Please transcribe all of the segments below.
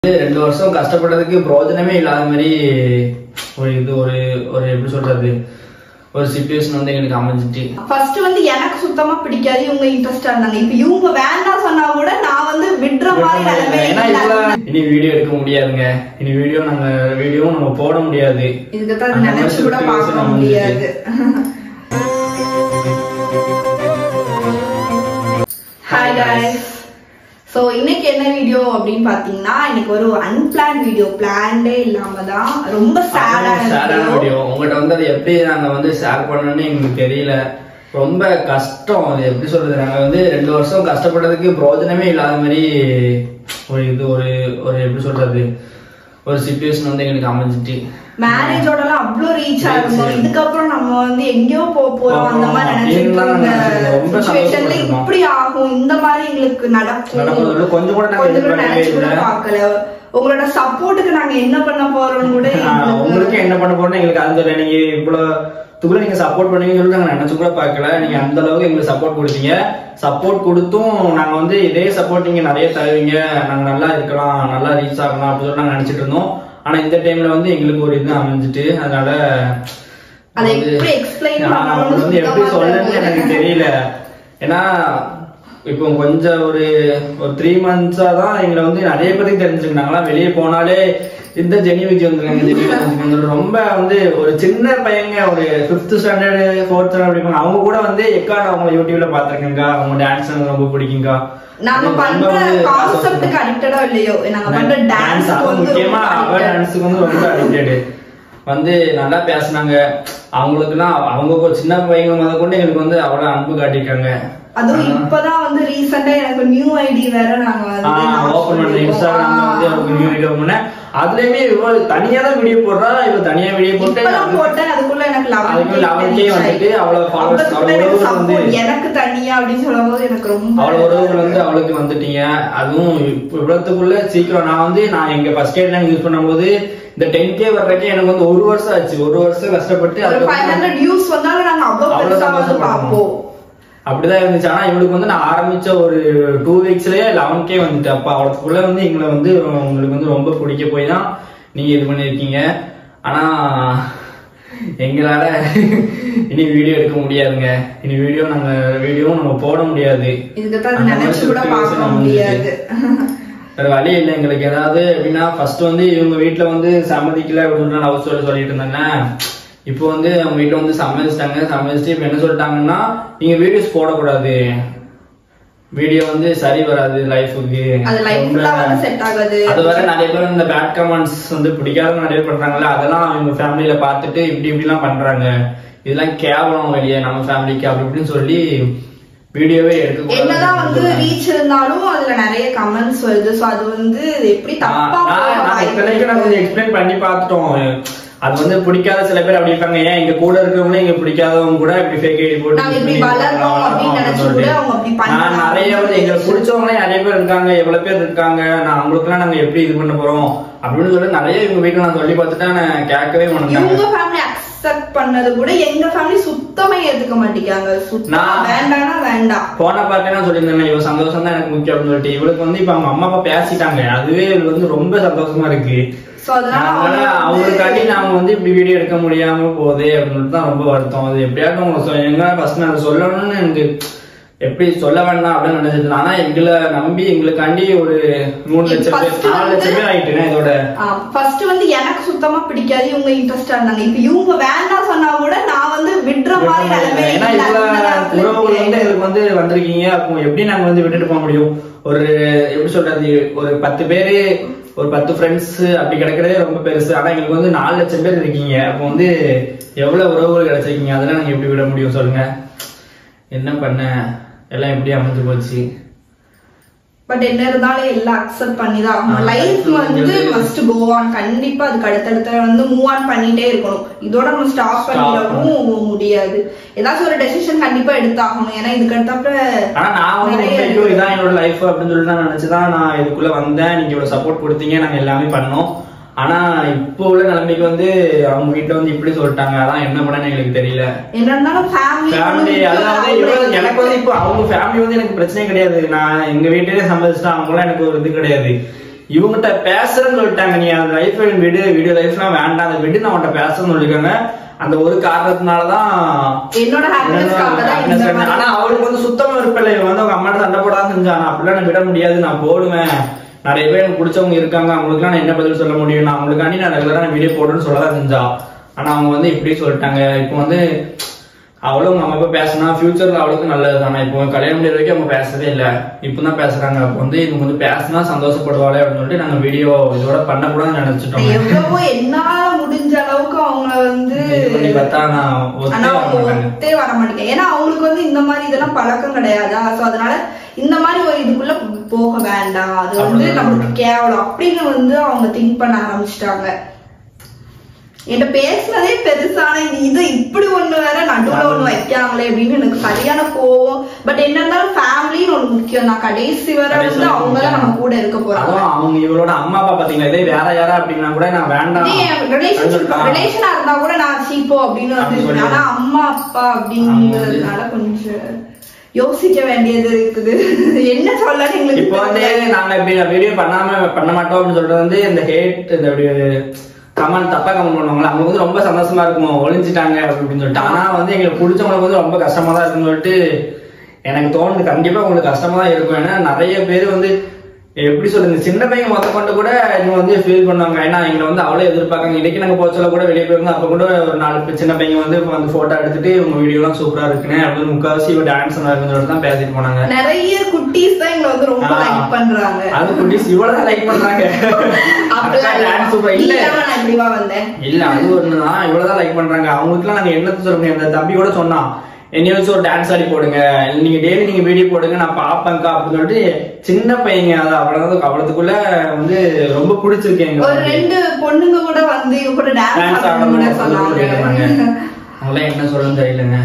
வந்து ரெண்டு வருஷம் கஷ்டப்பட்டதுக்கு பிரயோஜனமே இல்லாத மாதிரி ஒரு இது ஒரு ஒரு எப்படி சொல்றது ஒரு சுச்சுவேஷன் வந்து எங்களுக்கு அமைஞ்சிட்டு ஃபர்ஸ்ட் வந்து எனக்கு சுத்தமா பிடிக்காது இவங்க இன்ட்ரெஸ்டா இருந்தாங்க இப்ப இவங்க வேண்டாம் சொன்னா கூட நான் வந்து விடுற மாதிரி நிலைமை ஏன்னா இல்ல. இதுல இனி வீடியோ எடுக்க முடியாதுங்க இனி வீடியோ நாங்க வீடியோவும் நம்ம போட முடியாது இதுக்கு தான் அந்த நினைச்சு மாதிரி கூட situation பார்க்க அமைஞ்சிட்டு. முடியாது ஹாய் guys ஸோ இன்னைக்கு என்ன வீடியோ அப்படின்னு பாத்தீங்கன்னா இன்னைக்கு ஒரு அன்பிளான் வீடியோ பிளான்டே இல்லாம தான் ரொம்ப சேடான சேடான வீடியோ வீடியோ உங்கள்கிட்ட வந்து அது எப்படி நாங்க வந்து ஷேர் பண்ணணும்னு எங்களுக்கு தெரியல ரொம்ப கஷ்டம் அது எப்படி சொல்றது நாங்க வந்து ரெண்டு வருஷம் கஷ்டப்பட்டதுக்கு பிரயோஜனமே இல்லாத மாதிரி ஒரு இது ஒரு ஒரு எப்படி சொல்றது ஒரு சுச்சுவேஷன் வந்து எங்களுக்கு அமைஞ்சிட்டு மேரேஜோடலாம் அவ்வளோ ரீச் ஆயிருந்தோம் இதுக்கப்புறம் நம்ம வந்து எங்கேயோ போக போறோம் அந்த மாதிரி நினைச்சிட்டு இதெல்லாம் இருந்த நினைச்சிட்டு ரொம்ப சுச்சுவேஷன்ல சந்தோஷப்பட்டிருந்தோம். இப்படி ஆகும் இந்த மாதிரி எங்களுக்கு நடக்கும் நடக்கும்னு கொஞ்சம் கூட நாங்க கொஞ்சம் கூட எதிர்பார்க்கவே நினைச்சு கூட இல்லை. பார்க்கல உங்களோட சப்போர்ட்டுக்கு நாங்க என்ன பண்ண போறோம்னு கூட ஆஹ் எங்களுக்கு- உங்களுக்கு என்ன பண்ண போறோம்னு எங்களுக்கு அந்த தெரியல. நீங்க இவ்வளவு துக்குள்ள நீங்க சப்போர்ட் பண்ணுவீங்கன்னு சொல்லி நாங்க நினைச்சு கூட பார்க்கல நீங்க அந்த அளவுக்கு எங்களுக்கு சப்போர்ட் கொடுத்தீங்க சப்போர்ட் கொடுத்தும் நாங்க வந்து இதே சப்போர்ட் நீங்க நிறைய தருவீங்க நாங்க நல்லா இருக்கலாம் நல்லா ரீச் ஆகலாம் அப்படின்னு சொல்லி நாங்க நினைச்சிட்டு இருந்தோம் ஆனா இந்த டைம்ல வந்து எங்களுக்கு ஒரு இது அமைஞ்சிட்டு அதனால அதை வந்து- எப்படி explain நான் பண்ணணும்னு வந்து எப்படி சுத்தமா சொல்லணும்னு தெரியல. எனக்கு தெரியல ஏன்னா இப்போ கொஞ்சம் ஒரு ஒரு த்ரீ மந்த்ஸா தான் எங்களை வந்து நிறைய பேருக்கு தெரிஞ்சுக்கிட்டாங்களா வெளியே போனாலே இந்த ஜெனி விஜய் வந்துருக்காங்க ஜெனி விஜய் வந்துருக்காங்க ரொம்ப வந்து ஒரு சின்ன பையங்க ஒரு ஃபிஃப்த் ஸ்டாண்டர்டு ஃபோர்த் ஸ்டாண்டர்ட் படிப்பாங்க அவங்க கூட வந்து எக்கா நான் அவங்க யூடியூப்ல பாத்திருக்கேங்க அவங்க டான்ஸ் எனக்கு ரொம்ப பிடிக்குங்க நாங்க பண்ற கான்செப்டுக்கு அடிக்டடா இல்லையோ நாங்க பண்ற டான்ஸ் வந்து முக்கியமா ரொம்ப அவ addicted. டான்ஸுக்கு வந்து ரொம்ப அடிக்டடு வந்து நல்லா பேசுனாங்க அவங்களுக்குலாம் அவங்க ஒரு சின்ன பையங்க முத கொண்டு எங்களுக்கு வந்து அவ்வளவு அன்பு காட்டியிருக்காங்க அதுவும் இப்பதான் வந்து ரீசெண்டா எனக்கு நியூ ஐடி வேற நாங்க வந்து launch ஓபன் பண்ண பண்ணிருக்கோம். இன்ஸ்டாகிராம்ல வந்து அவருக்கு நியூ ஐடியா பண்ண அதுலயுமே இவ தனியா தான் வீடியோ போடுறா இவ தனியா வீடியோ போட்டு இப்பதான் போட்டேன் அதுக்குள்ள எனக்கு அதுக்கு 11K 11K வந்துட்டு அவ்வளவு followers, அப்ப அவ்வளவு எனக்கு உறவுகள் வந்து- support எனக்கு தனியா அப்படின்னு சொல்லும்போது எனக்கு ரொம்ப அவ்வளவு உறவுகள் வந்து அவளுக்கு வந்துட்டீங்க அதுவும் இப்ப இவ்வளவுக்குள்ள சீக்கிரம் நான் வந்து நான் எங்க ஃபர்ஸ்ட் எய்ட் யூஸ் பண்ணும்போது இந்த டென் கே வர்றதுக்கு எனக்கு வந்து ஒரு வருஷம் ஆச்சு ஒரு வருஷம் கஷ்டப்பட்டு ஒரு அதுக்கப்புறம் ஃபைவ் ஹண்ட்ரட் வியூஸ் வந்தாலும் நாங்க அவ்வளவு அவ்வளவு பெருசா வந்து சந்தோஷப்படுறோம். பார்ப்போம் அப்படிதான் இருந்துச்சு ஆனா இவளுக்கு வந்து நான் ஆரம்பிச்ச ஒரு டூ வீக்ஸ்லயே லெவன் கே வந்துட்டு அப்ப அவளுக்குள்ள வந்து எங்களை வந்து உங்களுக்கு வந்து ரொம்ப பிடிக்க போய் தான் நீங்க இது பண்ணிருக்கீங்க ஆனா எங்களால இனி வீடியோ எடுக்க முடியாதுங்க இனி வீடியோ நாங்க வீடியோவும் நம்ம போட முடியாது இதுக்கு தான் அந்த மாதிரி நினைச்சு கூட situation பார்க்க அமைஞ்சிட்டு. முடியாது வேற வழி இல்லை எங்களுக்கு ஏதாவது எப்படின்னா ஃபர்ஸ்ட் வந்து இவங்க வீட்ல வந்து சம்மதிக்கல அப்படின்னு லவ் ஸ்டோரி சொல்லிட்டு இருந்தாங்க இப்போ வந்து அவங்க வீட்ல வந்து சம்மதிச்சிட்டாங்க சம்மதிச்சுட்டு இப்போ என்ன சொல்லிட்டாங்கன்னா நீங்க வீடியோஸ் போடக்கூடாது வீடியோ வந்து சரி வராது லைஃபுக்கு அது லைஃப் ஃபுல்லா வந்து செட் ஆகாது அது வர நிறைய பேர் இந்த பேட் கமெண்ட்ஸ் வந்து பிடிக்காதவங்க நிறைய பேர் பண்றாங்கல்ல அதெல்லாம் அவங்க ஃபேமிலியில பார்த்துட்டு இப்படி இப்படிலாம் பண்றாங்க இதெல்லாம் கேவலம் வெளியே நம்ம ஃபேமிலிக்கு அப்படி இப்படின்னு சொல்லி வீடியோவே எடுக்க என்னதான் வந்து ரீச் இருந்தாலும் அதுல நிறைய கமெண்ட்ஸ் வருது சோ அது வந்து எப்படி தப்பா போக வாய்ப்பு இத்தனைக்கும் நாங்க இருக்கு. எக்ஸ்பிளைன் பண்ணி பார்த்துட்டோம் அது வந்து பிடிக்காத சில பேர் அப்படி இருப்பாங்க ஏன் இங்க கூட இருக்கிறவங்களே இங்க பிடிக்காதவங்க கூட இப்படி ஃபேக் ஐடி போட்டு நாங்க இப்படி இப்படி வளரணும் அப்படின்னு நினைச்சு கூட அவங்க அப்படி நான் பண்ணலாம். நிறைய வந்து எங்களுக்கு பிடிச்சவங்களே நிறைய பேர் இருக்காங்க எவ்வளவு பேர் இருக்காங்க நான் அவங்களுக்குலாம் நாங்க எப்படி இது பண்ண போறோம் அப்படின்னு சொல்லி நிறைய இவங்க வீட்டுல நான் சொல்லி பார்த்துட்டா நான் கேட்கவே மாட்டாங்க இவங்க ஃபேமிலி அக்செப்ட் பண்ணது கூட எங்க ஃபேமிலி சுத்தமா ஏத்துக்க மாட்டேங்காங்க சுத்தமா நான்- வேண்டாம்னா வேண்டாம் போன பார்த்தேன்னா சொல்லியிருந்தேன் இவ சந்தோஷம் தான் எனக்கு முக்கியம் அப்படின்னு சொல்லிட்டு இவளுக்கு வந்து இப்ப அவங்க அம்மா அப்பா பேசிட்டாங்க அதுவே இவளுக்கு வந்து ரொம்ப சந்தோஷமா இருக்கு சோ அதனால அதனால அவங்க வந்து- அவங்களுக்காண்டி நாம வந்து இப்படி வீடியோ எடுக்க முடியாம போகுது அப்படின்னு தான் ரொம்ப வருத்தம் அது எப்படியாவது உங்களுக்கு சொ- எங்க ஃபர்ஸ்ட் நான் சொல்லணும்னு எனக்கு எப்படி சொல்ல வேண்டாம் அப்படின்னு நினைச்சிட்டு இருந்தேன். ஆனா எங்களை நம்பி எங்களுக்காண்டி ஒரு மூணு லட்சம் பேர் First நாலு லட்சம் பேர் ஆயிட்டுனா இதோட ஃபர்ஸ்ட் வந்து எனக்கு சுத்தமா பிடிக்காது இவங்க இன்ட்ரெஸ்டா இருந்தாங்க இப்ப இவங்க வேண்டாம் சொன்னா கூட நான் வந்து விடுற மாதிரி நிலைமை ஏன்னா இல்ல. இவ்வளவு அந்த நேரத்துல உறவுகள் வந்து இருக்கு. எங்களுக்கு வந்து வந்திருக்கீங்க அப்போ எப்படி நாங்க வந்து விட்டுட்டு போக முடியும் ஒரு எப்படி சொல்றது ஒரு பத்து பேரு ஒரு பத்து ஃப்ரெண்ட்ஸ் அப்படி கிடைக்கிறதே ரொம்ப பெருசு ஆனா எங்களுக்கு வந்து நாலு லட்சம் பேர் இருக்கீங்க அப்போ வந்து எவ்வளவு உறவுகள் கிடைச்சிருக்கீங்க அதெல்லாம் நாங்க எப்படி விட முடியும் சொல்லுங்க என்ன பண்ண எல்லாம் எப்படி அமைஞ்சு போச்சு பட் என்ன இருந்தாலும் எல்லாம் அக்செப்ட் பண்ணி தான் ஆகணும் ஆ, லைஃப் life வந்து வந்து- மஸ்ட் கோ ஆன் கண்டிப்பா அதுக்கு அடுத்தடுத்த வந்து மூவ் ஆன் பண்ணிட்டே இருக்கணும் இதோட நம்ம ஸ்டாப் Stop பண்ணிடவும் முடியாது ஏதாச்சும் ஒரு டெசிஷன் கண்டிப்பா எடுத்தாகணும் ஏன்னா இதுக்கு அடுத்தப்ப ஆனா நான் வந்து நிறைய உண்மைக்கும் இதான் என்னோட லைஃப் அப்படின்னு சொல்லிட்டு நான் நினைச்சுதான் நான் இதுக்குள்ள வந்தேன் நீங்க இவ்வளவு சப்போர்ட் கொடுத்தீங்க நாங்க எல்லாமே பண்ணோம் ஆனா இப்போ உள்ள நிலைமைக்கு வந்து அவங்க வீட்டுல வந்து இப்படி சொல்லிட்டாங்க அதான் என்ன பண்ணன்னு எங்களுக்கு தெரியல என்ன இருந்தாலும் ஃபேமிலி ஃபேமிலி அதாவது இவ்வளவு- எனக்கு வந்து இப்போ அவங்க ஃபேமிலி வந்து எனக்கு பிரச்சனை கிடையாது நான் எங்க வீட்டிலே சம்மதிச்சுட்டா அவங்களாம் எனக்கு ஒரு இது கிடையாது இவங்ககிட்ட பேசுறேன்னு சொல்லிட்டாங்க நீ அந்த லைஃப் விடு வீடியோ லைஃப்லாம் வேண்டாம் அந்த விடு நான் உன்கிட்ட பேசுறேன்னு சொல்லிருக்காங்க அந்த ஒரு காரணத்தினாலதான் என்னோட ஹாப்பினஸ்க்காக தான் இந்த happiness மாதிரி ஆனா அவளுக்கு வந்து சுத்தமா விருப்பம் இவன் வந்து அவங்க அம்மாட்ட சண்டை போடாம செஞ்சான் அப்படிலாம் நான் விட முடியாது நான் போடுவேன் நிறைய பேர் எனக்கு பிடிச்சவங்க இருக்காங்க அவங்களுக்குலாம் நான் என்ன பதில் சொல்ல முடியும் நான் அவங்களுக்காண்டி நான் ரெகுலரா நான் வீடியோ போடுறேன்னு சொல்லதான் செஞ்சா ஆனா அவங்க வந்து இப்படி சொல்லிட்டாங்க இப்போ வந்து அவளும் அவங்க அம்மா அப்பா பேசினா ஃபியூச்சர்ல அவளுக்கு நல்லது தானே இப்போ கல்யாணம் முடிய வரைக்கும் அவங்க பேசவே இல்லை இப்பதான் பேசுறாங்க அப்போ வந்து இவங்க வந்து பேசினா சந்தோஷப்படுவாளே அப்படின்னு சொல்லிட்டு நாங்க வீடியோ இதோட பண்ணக்கூடாதுன்னு நினைச்சிட்டோம் எவ்வளவோ என்னால முடிஞ்ச அளவுக்கு அவங்கள வந்து இது பண்ணி பார்த்தா நான் ஒத்தே ஆனா வர அவங்க மாட்டாங்க ஒத்தே வர மாட்டேங்க ஏன்னா அவங்களுக்கு வந்து இந்த மாதிரி இதெல்லாம் பழக்கம் கிடையாதா சோ அதனால இந்த மாதிரி ஒரு இதுக்குள்ள போக வேண்டாம் அது வந்து அப்படிதான் நம்மளுக்கு கேவலம் அப்படின்னு வந்து அவங்க திங்க் பண்ண ஆரம்பிச்சிட்டாங்க என்கிட்ட பேசுனதே பெருசான இது இது இப்படி ஒண்ணு வேற நடுவுல ஒண்ணு வைக்காங்களே அப்படின்னு எனக்கு சரியான கோவம் பட் என்ன இருந்தாலும் ஃபேமிலின்னு ஒண்ணு முக்கியம் தான் கடைசி வரை கடைசி வந்து வரைக்கும் அவங்க தான் நம்ம கூட இருக்க போறாங்க அதுவும் அவங்க இவளோட அம்மா அப்பா பாத்தீங்களா இதே வேற யாரா அப்படின்னா கூட நான் வேண்டாம் ரிலேஷன்ஷிப் அப்படின்னு ரிலேஷனா இருந்தா கூட நான் சீப்போ அப்படின்னு அப்படி வந்து சொல்லி. ஆனா அம்மா அப்பா அப்படிங்கிறதுனால கொஞ்சம் யோசிக்க வேண்டியது இருக்குது என்ன சொல்ல எங்களுக்கு இப்போ வந்து தெரியல. நாங்க இப்படி வீடியோ பண்ணாம பண்ண மாட்டோம் அப்படின்னு சொல்றது வந்து இந்த ஹேட் இந்த அப்படி கமெண்ட் தப்பா கமெண்ட் பண்ணுவாங்களா அவங்க வந்து ரொம்ப சந்தோஷமா இருக்கும் ஒளிஞ்சிட்டாங்க அப்படின்னு சொல்லிட்டு ஆனா வந்து எங்களுக்கு பிடிச்சவங்களுக்கு வந்து ரொம்ப கஷ்டமா தான் இருக்குன்னு சொல்லிட்டு எனக்கு தோணுது கண்டிப்பா உங்களுக்கு கஷ்டமா தான் இருக்கும் ஏன்னா நிறைய பேர் வந்து எப்படி சொல்லுங்க சின்ன பையன் மொத்த கொண்டு கூட இவங்க வந்து ஃபீல் பண்ணுவாங்க ஏன்னா எங்களை வந்து அவ்வளவு எதிர்பார்க்காங்க இன்னைக்கு நாங்க போச்சல கூட வெளியே போயிருந்தோம் அப்ப கூட ஒரு நாலு பேர் சின்ன பையன் வந்து இப்ப வந்து போட்டோ எடுத்துட்டு உங்க வீடியோ எல்லாம் சூப்பரா இருக்குன்னு அப்படின்னு முக்காவாசி இவ டான்ஸ் இருக்குன்னு சொல்லிட்டு தான் பேசிட்டு போனாங்க நிறைய குட்டீஸ் தான் எங்களை வந்து ரொம்ப ஆ. லைக் பண்றாங்க அது குட்டீஸ் இவ்வளவு லைக் பண்றாங்க அப்படிலாம் இல்ல. டான்ஸ் சூப்பர் நீ இல்ல இல்லாம நான் இப்படிவா வந்தேன் இல்ல அது ஒண்ணுதான் இவ்வளவுதான் லைக் பண்றாங்க அவங்களுக்குலாம் நாங்க என்னத்த சொல்ல முடியும் அந்த தம்பி கூட சொன்னான் என்னைய வச்சு ஒரு டான்ஸ் ஆடி போடுங்க இல்ல நீங்க டெய்லி நீங்க வீடியோ போடுங்க நான் பாப்பேன்க்கா அப்படின்னு சொல்லிட்டு சின்ன பையங்க அது அவ்வளவு அவ்வளவுக்குள்ள வந்து ரொம்ப பிடிச்சிருக்கு எங்க ஒரு ரெண்டு பொண்ணுங்க கூட வந்து இவங்க கூட டான்ஸ் டான்ஸ் ஆடணும் கூட சொன்னாங்க அவங்களாம் என்ன சொல்லணும்னு தெரியலங்க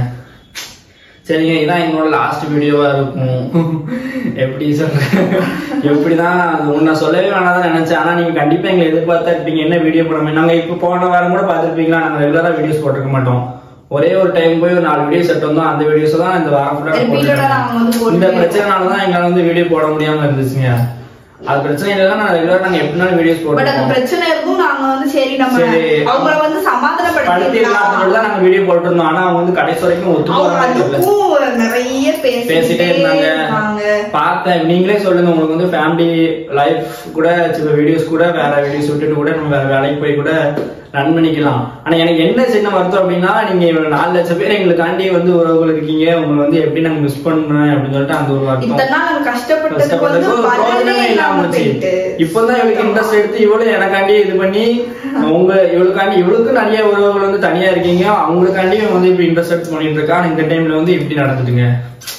சரிங்க இதான் என்னோட லாஸ்ட் வீடியோவா இருக்கும் எப்படி சொல்றேன் எப்படிதான் அது உன்னை சொல்லவே வேணாம் நினைச்சேன் ஆனா நீங்க கண்டிப்பா எங்களை எதிர்பார்த்தா இருப்பீங்க என்ன வீடியோ போடாம நாங்க இப்ப போன வாரம் கூட பார்த்திருப்பீங்களா நாங்க ரெகுலரா வீடியோஸ் போட்டிருக்க மாட்டோம் ஒரே ஒரு டைம் போய் ஒரு நாலு வீடியோ செட் வந்தோம் அந்த வீடியோஸ் தான் இந்த வாரம் ஃபுல்லா Repeated ஆ நாங்க வந்து போட்டுருக்கோம். இந்த போட்டுட்டே பிரச்சனைனால தான் எங்களால வந்து வீடியோ போட முடியாம இருந்துச்சுங்க அது பிரச்சனை இல்லைன்னா நான் ரெகுலரா நாங்க எப்படினாலும் வீடியோஸ் பட் அந்த போட்டுருக்கோம் பிரச்சனை இருக்கும் நாங்க வந்து சரி நம்ம சரி. அவங்கள வந்து படுத்தி சமாதானப்படுத்தி தான் நாங்க வீடியோ போட்டிருந்தோம் ஆனா அவங்க வந்து கடைசி வரைக்கும் ஒத்து அவங்க போறாங்க அதுக்கும் நிறைய பேசிட்டே பேசிட்டே இருந்தாங்க இருப்பாங்க பார்த்தேன் நீங்களே சொல்லுங்க உங்களுக்கு வந்து ஃபேமிலி லைஃப் கூட சில வீடியோஸ் கூட வேற வீடியோஸ் விட்டுட்டு கூட நம்ம வேற வேலைக்கு போய் கூட ரன் பண்ணிக்கலாம் ஆனா எனக்கு என்ன சின்ன வருத்தம் அப்படின்னா நீங்க இவ்வளவு நாலு லட்சம் பேர் எங்களுக்காண்டி வந்து உறவுகள் இருக்கீங்க உங்களை வந்து எப்படி நாங்க மிஸ் பண்றேன் அப்படின்னு சொல்லிட்டு அந்த ஒரு வருத்தம் இத்தனை நாள் நம்ம கஷ்டப்பட்டதுக்கு வந்து கஷ்டப்பட்டதுக்கு ஒரு பலனே பிரோஜனமே இல்லாம இல்லாம போச்சு. போயிட்டு இப்பதான் இவளுக்கு இன்ட்ரெஸ்ட் எடுத்து இவளும் எனக்காண்டி இது பண்ணி உங்க இவளுக்காண்டி இவளுக்கு நிறைய உறவுகள் வந்து தனியா இருக்கீங்க அவங்களுக்காண்டி இவன் வந்து இப்ப இன்ட்ரெஸ்ட் எடுத்து பண்ணிட்டு இருக்கா ஆனா இந்த டைம்ல வந்து இப்படி நடந்துட்டுங்க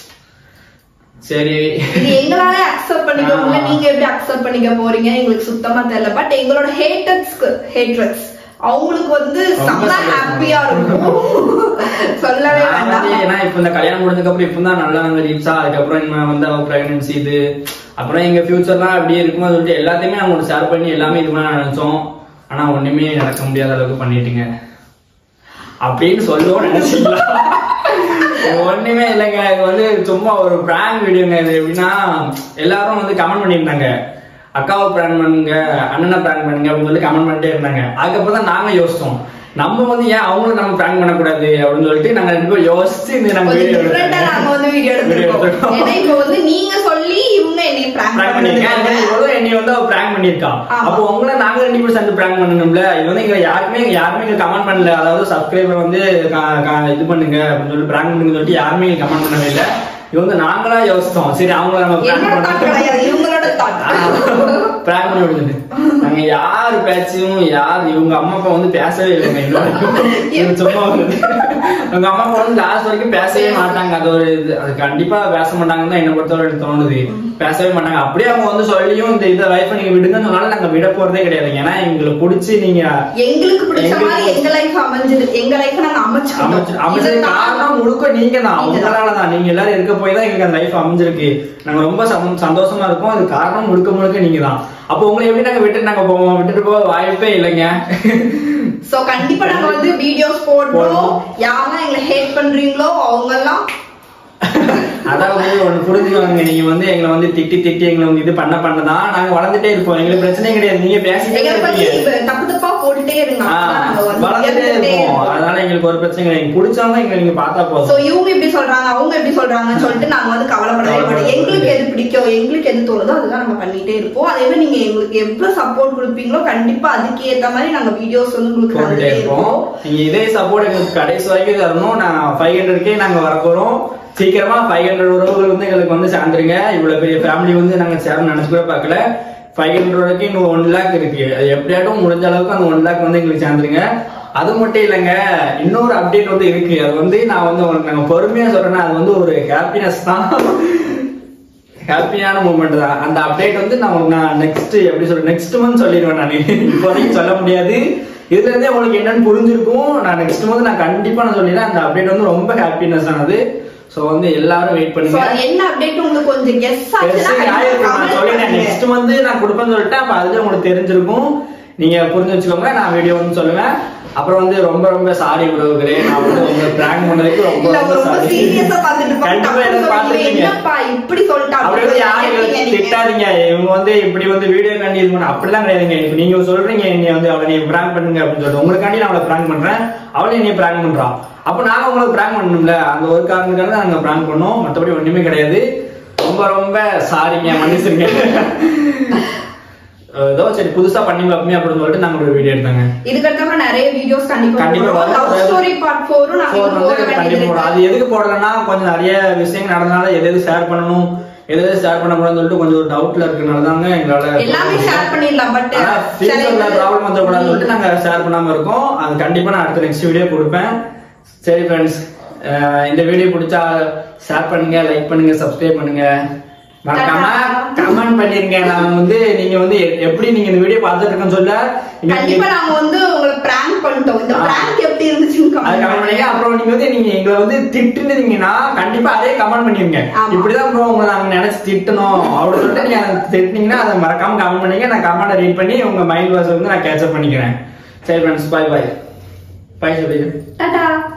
சரி இது எங்களாலே அக்செப்ட் பண்ணிக்க முடியல ஆ. நீங்க எப்படி அக்செப்ட் பண்ணிக்க போறீங்க எங்களுக்கு சுத்தமா தெரியல பட் எங்களோட ஹேட்டர்ஸ்க்கு ஹேட்ரட்ஸ் அவங்களுக்கு வந்து ரொம்ப செம்ம சந்தோஷம். ஹாப்பியா இருக்கும் சொல்லவே நான் வந்து வேண்டாம் ஏன்னா இப்ப இந்த கல்யாணம் முடிஞ்சதுக்கு அப்புறம் இப்பதான் நல்லா வந்து ரீச்சா அதுக்கப்புறம் இனிமே வந்து அவ பிரெக்னன்சி இது அப்புறம் எங்க ஃபியூச்சர்லாம் அப்படியே இருக்குமா சொல்லிட்டு எல்லாத்தையுமே நாங்க உங்களுக்கு ஷேர் பண்ணி எல்லாமே இது பண்ண நினைச்சோம் ஆனா ஒண்ணுமே நடக்க முடியாத அளவுக்கு பண்ணிட்டீங்க அப்படின்னு சொல்லுவோம் நினைச்சீங்களா ஒண்ணுமே இல்லைங்க இது வந்து சும்மா ஒரு பிராங்க் வீடியோங்க இது எப்படின்னா எல்லாரும் வந்து கமெண்ட் பண்ணியிருந்தாங்க அக்காவை பிராங்க் பண்ணுங்க அண்ணனை பிராங்க் பண்ணுங்க அப்படின்னு சொல்லி கமெண்ட் பண்ணிட்டே இருந்தாங்க அதுக்கப்புறம் தான் நாங்க யோசிச்சோம் நம்ம வந்து ஏன் அவங்களும் நம்ம பிராங்க் பண்ணக்கூடாது அப்படின்னு சொல்லிட்டு நாங்க ரெண்டு பேரும் யோசிச்சு இந்த நாங்க கொஞ்சம் வீடியோ டிஃப்ரெண்டா நாங்க வந்து வீடியோ எடுத்திருக்கோம் ஏன்னா இப்ப வந்து நீங்க சொல்லி இவங்க என்னை பிராங்க் பிராங்க் பண்ணிருக்கேன் அது மாதிரி இவளும் என்னை வந்து அவ பிராங்க் பண்ணிருக்கா ஆமா. அப்போ உங்களை நாங்க ரெண்டு பேரும் சேர்ந்து பிராங்க் பண்ணணும்ல இது வந்து இங்க யாருமே யாருமே இங்க கமெண்ட் பண்ணல அதாவது சப்ஸ்கிரைபர் வந்து க- க- இது பண்ணுங்க அப்படின்னு சொல்லி பிராங்க் பண்ணுங்க சொல்லிட்டு யாருமே கமெண்ட் பண்ணவே இல்ல இது வந்து நாங்களா யோசிச்சோம் சரி அவங்கள நம்ம பிராங்க் என்னோட தாட் கிடையாது பண்ணி இவங்களோட தாட் பிராங்க் பண்ணி விடுது நாங்க யார் பேச்சும் யார் இவங்க அம்மா அப்பா வந்து பேசவே இல்லைங்க இன்ன வரைக்கும். இது சும்மா வந்து உங்க அம்மா அப்பா வந்து லாஸ்ட் வரைக்கும் பேசவே மாட்டாங்க அது ஒரு இது அது கண்டிப்பா பேச மாட்டாங்கன்னு தான் என்ன பொறுத்தவரை எனக்கு தோணுது பேசவே மாட்டாங்க அப்படியே அவங்க வந்து சொல்லியும் இந்த இதை லைஃப் நீங்க விடுங்கன்னு சொன்னாலும் நாங்க விட போறதே கிடையாது ஏன்னா எங்களை பிடிச்சி நீங்க எங்களுக்கு பிடிச்ச எங்களுக்கு மாதிரி எங்க லைஃப் அமைஞ்சது எங்க லைஃப் நாங்க அமைச்சுக்கிட்டோம் அமைச்சு- அமைச்சது இதுதான் காரணம் முழுக்க நீங்க தான் நீங்க தான். உங்களால தான் நீங்க எல்லாரும் இருக்க போய் தான் எங்களுக்கு அந்த லைஃப் அமைஞ்சிருக்கு நாங்க ரொம்ப சந்தோ- சந்தோஷமா இருக்கோம் அது காரணம் முழுக்க முழுக்க நீங்க தான் அப்போ உங்களை எப்படி நாங்க விட்டுட்டு நாங்க போவோம் விட்டுட்டு போக வாய்ப்பே இல்லைங்க சோ கண்டிப்பா நாங்க வந்து வீடியோஸ் போடுறோம் போடுறோம். யாரெல்லாம் எங்களை ஹேட் பண்றீங்களோ அவங்க எல்லாம் அதான் வந்து ஒண்ணு புரிஞ்சுக்கோங்க நீங்க வந்து எங்களை வந்து திட்டி திட்டி எங்களை வந்து இது பண்ண பண்ணதான் நாங்க வளர்ந்துட்டே இருப்போம் எங்களுக்கு பிரச்சனை கிடையாது நீங்க பேசிட்டே எங்களை பத்தி இருப்பீங்க இப்ப தப்பு தப்பா போட்டுட்டே இருங்க ஆ, அப்பதான் நாங்க வந்து வளர்ந்துட்டே உயர்ந்துட்டே இருப்போம் இருப்போம். அதனால எங்களுக்கு ஒரு பிரச்சனை கிடையாது எங்களுக்கு பிடிச்சவங்க எங்களை நீங்க பார்த்தா சோ போதும் இவங்க இப்படி சொல்றாங்க அவங்க எப்படி சொல்றாங்கன்னு சொல்லிட்டு நாங்க வந்து கவலைப்படவே மாட்டோம் கவலைப்பட எங்களுக்கு எது பிடிக்கும் எங்களுக்கு எது தோணுதோ அதுதான் நம்ம பண்ணிட்டே இருப்போம் அதே மாதிரி நீங்க எங்களுக்கு எவ்வளவு சப்போர்ட் கொடுப்பீங்களோ கண்டிப்பா அதுக்கு ஏத்த மாதிரி நாங்க வீடியோஸ் வந்து உங்களுக்கு போட்டுட்டே தந்துட்டே இருப்போம் இருப்போம் நீங்க இதே சப்போர்ட் எங்களுக்கு கடைசி வரைக்கும் தரணும் நான் ஃபைவ் ஹண்ட்ரட்கே நாங்க வரப்போறோம் சீக்கிரமா ஃபைவ் ஹண்ட்ரட் உறவுகள் வந்து எங்களுக்கு வந்து சேர்ந்துருங்க இவ்வளவு பெரிய ஃபேமிலி வந்து நாங்க சேரணும் நினைச்சு கூட பார்க்கல ஃபைவ் ஹண்ட்ரட் வரைக்கும் இன்னும் ஒன் லேக் இருக்கு அது எப்படியாட்டும் முடிஞ்ச அளவுக்கு அந்த ஒன் லேக் வந்து எங்களுக்கு சேர்ந்துருங்க அது மட்டும் இல்லைங்க இன்னொரு அப்டேட் வந்து இருக்கு அது வந்து நான் வந்து உங்களுக்கு நாங்க பொறுமையா சொல்றேன்னா அது வந்து ஒரு ஹாப்பினஸ் தான் ஹாப்பியான மூமெண்ட் தான் அந்த அப்டேட் வந்து நான் உங்களுக்கு நான் நெக்ஸ்ட் எப்படி சொல்ற நெக்ஸ்ட் மந்த் சொல்லிடுவேன் நான் இப்போதைக்கு சொல்ல முடியாது இதுல இருந்தே உங்களுக்கு என்னன்னு புரிஞ்சிருக்கும் நான் நெக்ஸ்ட் மந்த் நான் கண்டிப்பா நான் சொல்லிடுறேன் அந்த அப்டேட் வந்து ரொம்ப ஹாப்பினஸ் ஆனது சோ வந்து எல்லாரும் வெயிட் சோ பண்ணுங்க அது என்ன அப்டேட் உங்களுக்கு கொஞ்சம் கெஸ் ஆச்சுன்னா சரி, ஆயிருக்கு. நான் சொல்லிட்டேன் நெக்ஸ்ட் வந்து நான் கொடுப்பேன்னு சொல்லிட்டேன் அப்ப அதுல உங்களுக்கு தெரிஞ்சிருக்கும் நீங்க புரிஞ்சு வச்சுக்கோங்க நான் வீடியோ வந்து சொல்லுவேன் அப்புறம் வந்து ரொம்ப ரொம்ப சாரி உறவுகளே நான் வந்து உங்க பிராங்க் பண்ணதுக்கு ரொம்ப இல்ல ரொம்ப ரொம்ப சாரி சீரியஸா பாத்துட்டு கண்டிப்பா இருப்பாங்க. எனக்கு தப்புன்னு சொல்றீங்க. பாத்துருக்கீங்க என்னப்பா இப்படி சொல்லிட்டா அப்படி வந்து யாரும் எங்களை திட்டாதீங்க இவங்க வந்து இப்படி வந்து வீடியோ காண்டி இது பண்ண அப்படிலாம் கிடையாதுங்க இப்ப நீங்க சொல்றீங்க என்னை வந்து அவளை நீ பிராங்க் பண்ணுங்க அப்படின்னு சொல்லிட்டு உங்களுக்காண்டி நான் அவளை பிராங்க் பண்றேன் அவளை என்னை பிராங்க் பண்றான் அப்ப நாங்க உங்களுக்கு பிராங்க் பண்ணணும்ல அந்த ஒரு காரணத்துக்காக தான் நாங்க பிராங்க் பண்ணோம் மத்தபடி ஒண்ணுமே கிடையாது ரொம்ப ரொம்ப சாரிங்க மன்னிச்சிருங்க ஏதோ சரி புதுசா பண்ணி பார்ப்போமே அப்படின்னு சொல்லிட்டு நாங்க ஒரு வீடியோ எடுத்தாங்க இதுக்கு அடுத்தப்ப நிறைய வீடியோஸ் கண்டிப்பா கண்டிப்பா போடுவோம் வரும். லவ் ஸ்டோரி பார்ட் 4 நாங்க Phone இன்னும் வந்து போட வேண்டியது கண்டிப்பா போடும். அது இருக்கு எதுக்கு போடலன்னா கொஞ்சம் நிறைய விஷயங்கள் நடந்தனால எது எது ஷேர் பண்ணணும் எது எது ஷேர் பண்ணக்கூடாதுன்னு சொல்லிட்டு கொஞ்சம் ஒரு டவுட்ல இருக்கனால தாங்க எங்களால எல்லாமே ஷேர் பண்ணிடலாம் பட் ஆனா, ஃபியூச்சர்ல ப்ராப்ளம் வந்துடக்கூடாதுன்னு சொல்லிட்டு நாங்க ஷேர் பண்ணாம இருக்கோம் அது கண்டிப்பா நான் அடுத்த நெக்ஸ்ட் வீடியோ கொடுப்பேன் சரி ஃப்ரெண்ட்ஸ் இந்த வீடியோ பிடிச்சா ஷேர் பண்ணுங்க லைக் பண்ணுங்க சப்ஸ்கிரைப் பண்ணுங்க மறக்காம கமெண்ட் பண்ணிருங்க நான் வந்து நீங்க வந்து எ- எப்படி நீங்க இந்த வீடியோ பார்த்துட்டு இருக்கேன்னு சொல்ல நீங்க- கண்டிப்பா நாங்க வந்து உங்களை பிராங்க் பண்ணிட்டோம் இந்த ஆ. பிராங்க் எப்படி இருந்துச்சுன்னு அது கமெண்ட் பண்ணுங்க அப்புறம் நீங்க வந்து நீங்க எங்களை வந்து திட்டுனீங்கன்னா கண்டிப்பா அதே கமெண்ட் பண்ணிருங்க ஆமா. இப்படிதான் ப்ரோ உங்களை நாங்க நினைச்சு திட்டணும் அப்படின்னு சொல்லிட்டு நீங்க அதை திட்டுனீங்கன்னா அதை மறக்காம கமெண்ட் பண்ணுங்க நான் கமெண்ட் ரீட் பண்ணி உங்க மைண்ட் வாஷ் வந்து நான் கேட்சப் பண்ணிக்கிறேன் சரி ஃப்ரெண்ட்ஸ் பாய் பாய் பாய் சொல்லிடு டாடா